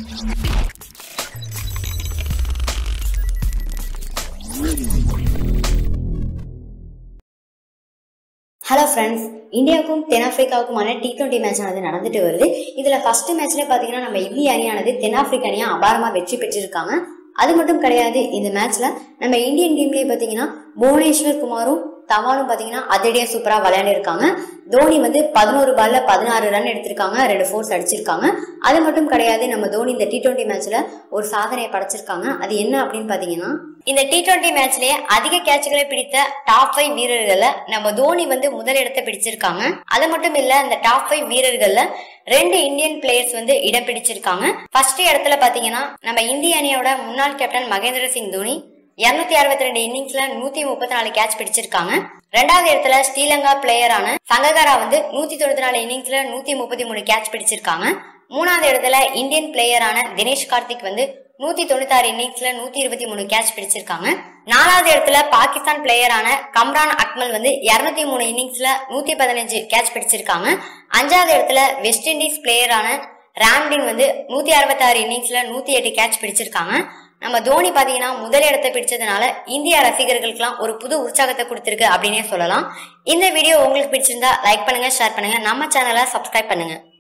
hello friends இந்தியாவுக்கும் தென்னாப்பிரிக்காவுக்குமான T twenty match ஆனது நடந்துட்டு வருது இதுல ஃபர்ஸ்ட் மேட்ச்ல பாத்தீங்கன்னா நம்ம இந்திய அணியானது தென்னாப்பிரிக்க அணியா அபாரமா வெற்றி பெற்றிருக்காங்க அது மட்டும் கிடையாது இந்த மேட்ச்ல நம்ம இந்தியன் டீம்லயே பாத்தீங்கன்னா புவனேஸ்வர் குமாரும் தவானும் பாத்தீங்கன்னா அதிரடியா சூப்பரா விளையாண்டிருக்காங்க தோனி வந்து பதினோரு பால்ல பதினாறு ரன் எடுத்திருக்காங்க ரெண்டு ஃபோர்ஸ் அடிச்சிருக்காங்க அது மட்டும் கிடையாது நம்ம தோனி இந்த டி டுவெண்ட்டி மேட்ச்ல ஒரு சாதனையை படைச்சிருக்காங்க அது என்ன அப்படின்னு பாத்தீங்கன்னா இந்த டி டுவெண்ட்டி மேட்ச்லயே அதிக கேட்சுகளை பிடித்த டாப் ஃபைவ் வீரர்கள்ல நம்ம தோனி வந்து முதல் இடத்தை பிடிச்சிருக்காங்க அது மட்டும் இல்ல இந்த டாப் ஃபைவ் வீரர்கள்ல ரெண்டு இந்தியன் பிளேயர்ஸ் வந்து இடம் பிடிச்சிருக்காங்க ஃபர்ஸ்ட் இடத்துல பாத்தீங்கன்னா நம்ம இந்திய அணியோட முன்னாள் கேப்டன் மகேந்திர சிங் தோனி இருநூத்தி அறுபத்தி ரெண்டு இன்னிங்ஸ்ல நூத்தி முப்பத்தி நாலு கேட்ச் பிடிச்சிருக்காங்க ரெண்டாவது இடத்துல ஸ்ரீலங்கா பிளேயரான சங்ககாரா வந்து நூத்தி தொண்ணூத்தி நாலு இன்னிங்ஸ்ல நூத்தி முப்பத்தி மூணு கேட்ச் பிடிச்சிருக்காங்க மூணாவது இடத்துல இந்தியன் பிளேயரான தினேஷ் கார்த்திக் வந்து நூத்தி தொண்ணூத்தி ஆறு இன்னிங்ஸ்ல நூத்தி இருபத்தி மூணு கேட்ச் பிடிச்சிருக்காங்க நாலாவது இடத்துல பாகிஸ்தான் பிளேயரான கம்ரான் அக்மல் வந்து இருநூத்தி மூணு இன்னிங்ஸ்ல நூத்தி பதினஞ்சு கேட்ச் பிடிச்சிருக்காங்க அஞ்சாவது இடத்துல வெஸ்ட் இண்டீஸ் பிளேயரான ராம்டின் வந்து நூத்தி அறுபத்தி ஆறு இன்னிங்ஸ்ல நூத்தி எட்டு கேட்ச் பிடிச்சிருக்காங்க நம்ம தோனி பாத்தீங்கன்னா முதல் இடத்தை பிடிச்சதுனால இந்திய ரசிகர்களுக்கெல்லாம் ஒரு புது உற்சாகத்தை கொடுத்திருக்கு அப்படின்னே சொல்லலாம் இந்த வீடியோ உங்களுக்கு பிடிச்சிருந்தா லைக் பண்ணுங்க ஷேர் பண்ணுங்க நம்ம சேனலை சப்ஸ்கிரைப் பண்ணுங்க